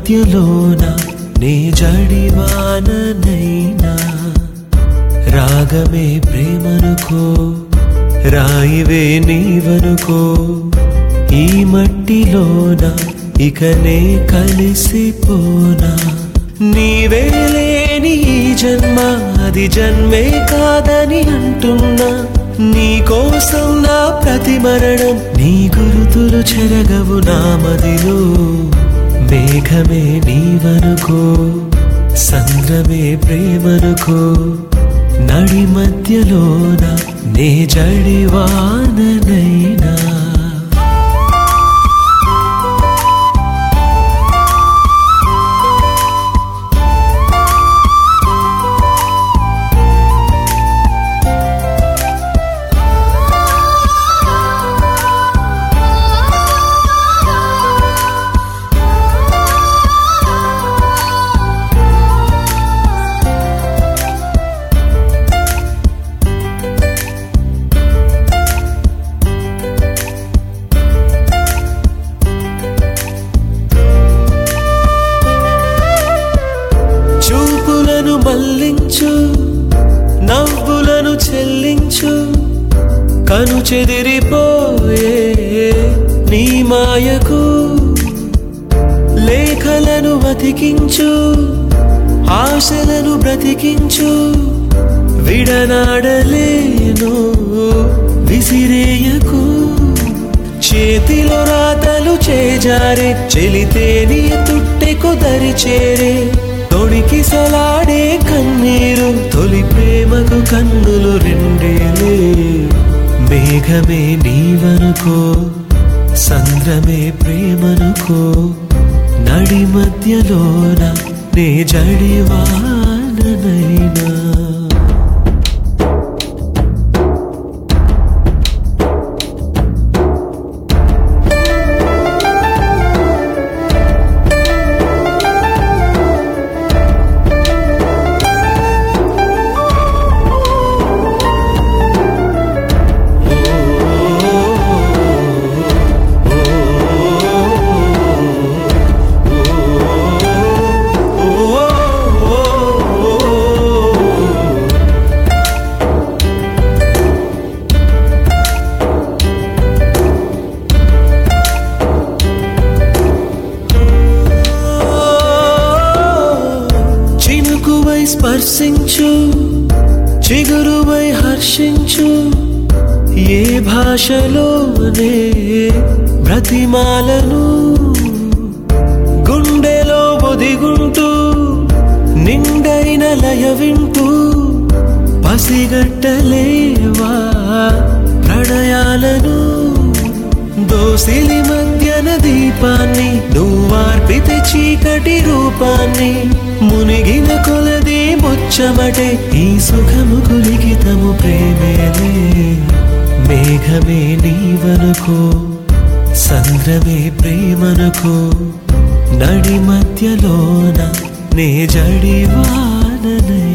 మధ్యలోన నే జడివాననైనా రాగమే ప్రేమనుకో రాయివే నీవనుకో ఈ మట్టిలోన ఇక నే కలిసిపోనా నీవే లేని ఈ జన్మ అది జన్మే కాదని అంటున్నా నీ కోసం నా ప్రతి మరణం నీ గురుతులు చెరగవు నా మదిలో మేఘమే నీవనుకో సంద్రమే ప్రేమనుకో నడి మధ్యలోన నే జడివాననైనా చూపులను మల్లించు నవ్వులను చెల్లించు కను చెదిరిపోయే నీ మాయకు లేఖలను బతికించు ఆశలను బ్రతికించు విడనాడలేను విసిరేయకు చేతిలో రాతలు చేజారే చెలితే నీ తుట్టెకు దరి చేరే తొడికి సలాడే కన్నీరు తొలి ప్రేమకు కన్నులు రెండేలే మేఘమే నీవనుకో సంద్రమే ప్రేమనుకో నడి మధ్యలోన నే జడివాననైనా చినుకువై స్పర్శించు చిగురువై హర్షించు ఏ భాషలోనే బ్రతిమాలను గుండెలో ఒదిగుంటూ నిండైన లయ వింటూ పసిగట్టలేవా ప్రణయాలను దోసిలి మధ్యన దీపాన్ని నువ్వార్పితే చీకటి రూపాన్ని మునిగిన కొలది ముచ్చమటే ఈ సుఖము కులికితము ప్రేమేలే మేఘమే నీవనుకో సంద్రమే ప్రేమనుకో నడి మధ్యలోన నే జడివాననై